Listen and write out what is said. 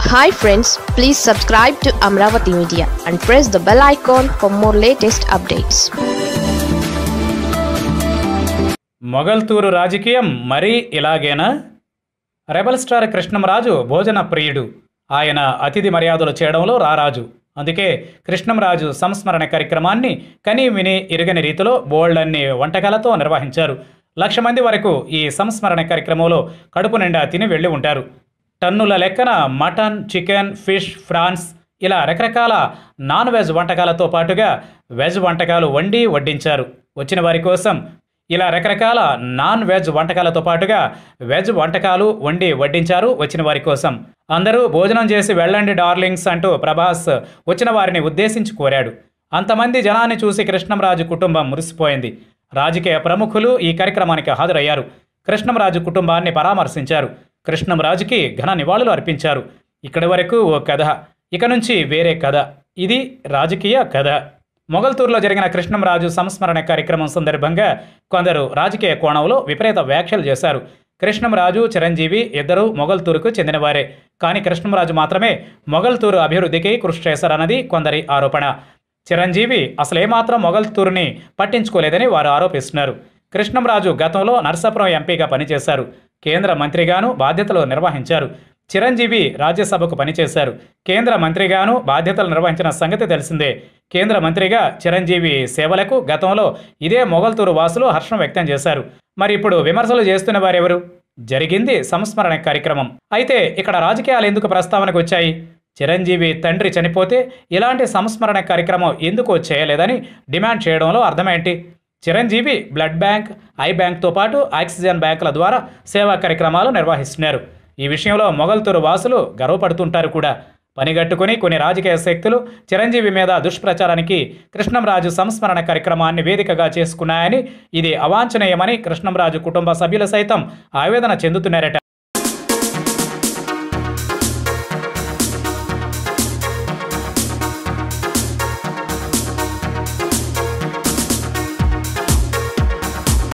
hi friends please subscribe to Amaravati media and press the bell icon for more latest updates Mogalturu రాజకీయం మరీ ఇలాగేనా rebel star Krishnamraju భోజన ప్రియుడు ఆయన అతిథి మర్యాదలు చేయడంలో రారాజు అందుకే కృష్ణంరాజు సంస్మరణ కార్యక్రమాన్ని కని విని ఇరుగని రీతిలో బోల్డన్ని వంటకాలతో నిర్వహించారు లక్ష మంది వరకు ఈ సంస్మరణ కార్యక్రమంలో కడుపు నిండా తిని వెళ్ళి ఉంటారు టన్నుల లెక్కన మటన్ చికెన్ ఫిష్ ఫ్రాన్స్ ఇలా రకరకాల నాన్ వెజ్ వంటకాలతో పాటుగా వెజ్ వంటకాలు వండి వడ్డించారు వచ్చిన వారి కోసం ఇలా రకరకాల నాన్ వెజ్ వంటకాలతో పాటుగా వెజ్ వంటకాలు వండి వడ్డించారు వచ్చిన వారి కోసం అందరూ భోజనం చేసి వెళ్ళండి డార్లింగ్స్ అంటూ ప్రభాస్ వచ్చిన వారిని ఉద్దేశించి కోరాడు అంతమంది జనాన్ని చూసి కృష్ణంరాజు కుటుంబం మురిసిపోయింది రాజకీయ ప్రముఖులు ఈ కార్యక్రమానికి హాజరయ్యారు కృష్ణంరాజు కుటుంబాన్ని పరామర్శించారు కృష్ణంరాజుకి ఘన నివాళులు అర్పించారు ఇక్కడి వరకు ఓ కథ ఇక నుంచి వేరే కథ ఇది రాజకీయ కథ మొగల్తూరులో జరిగిన కృష్ణంరాజు సంస్మరణ కార్యక్రమం సందర్భంగా కొందరు రాజకీయ కోణంలో విపరీత వ్యాఖ్యలు చేశారు కృష్ణంరాజు చిరంజీవి ఇద్దరు మొగల్తూరుకు చెందినవారే కానీ కృష్ణంరాజు మాత్రమే మొగల్తూరు అభివృద్ధికి కృషి చేశారన్నది కొందరి ఆరోపణ చిరంజీవి అసలేమాత్రం మొగల్తూరుని పట్టించుకోలేదని వారు ఆరోపిస్తున్నారు కృష్ణంరాజు గతంలో నర్సాపురం ఎంపీగా పనిచేశారు కేంద్ర మంత్రిగాను బాధ్యతలు నిర్వహించారు చిరంజీవి రాజ్యసభకు పనిచేశారు కేంద్ర మంత్రిగాను బాధ్యతలు నిర్వహించిన సంగతి తెలిసిందే కేంద్ర మంత్రిగా చిరంజీవి సేవలకు గతంలో ఇదే మొగల్తూరు వాసులు హర్షం వ్యక్తం చేశారు మరి ఇప్పుడు విమర్శలు చేస్తున్న వారెవరు జరిగింది సంస్మరణ కార్యక్రమం అయితే ఇక్కడ రాజకీయాలు ఎందుకు ప్రస్తావనకు వచ్చాయి చిరంజీవి తండ్రి చనిపోతే ఇలాంటి సంస్మరణ కార్యక్రమం ఎందుకు చేయలేదని డిమాండ్ చేయడంలో అర్థమేంటి చిరంజీవి బ్లడ్ బ్యాంక్ ఐ బ్యాంక్తో పాటు ఆక్సిజన్ బ్యాంకుల ద్వారా సేవా కార్యక్రమాలు నిర్వహిస్తున్నారు ఈ విషయంలో మొగల్తూరు వాసులు గర్వపడుతుంటారు కూడా పనిగట్టుకుని కొన్ని రాజకీయ శక్తులు చిరంజీవి మీద దుష్ప్రచారానికి కృష్ణంరాజు సంస్మరణ కార్యక్రమాన్ని వేదికగా చేసుకున్నాయని ఇది అవాంఛనీయమని కృష్ణంరాజు కుటుంబ సభ్యులు సైతం ఆవేదన చెందుతున్నారట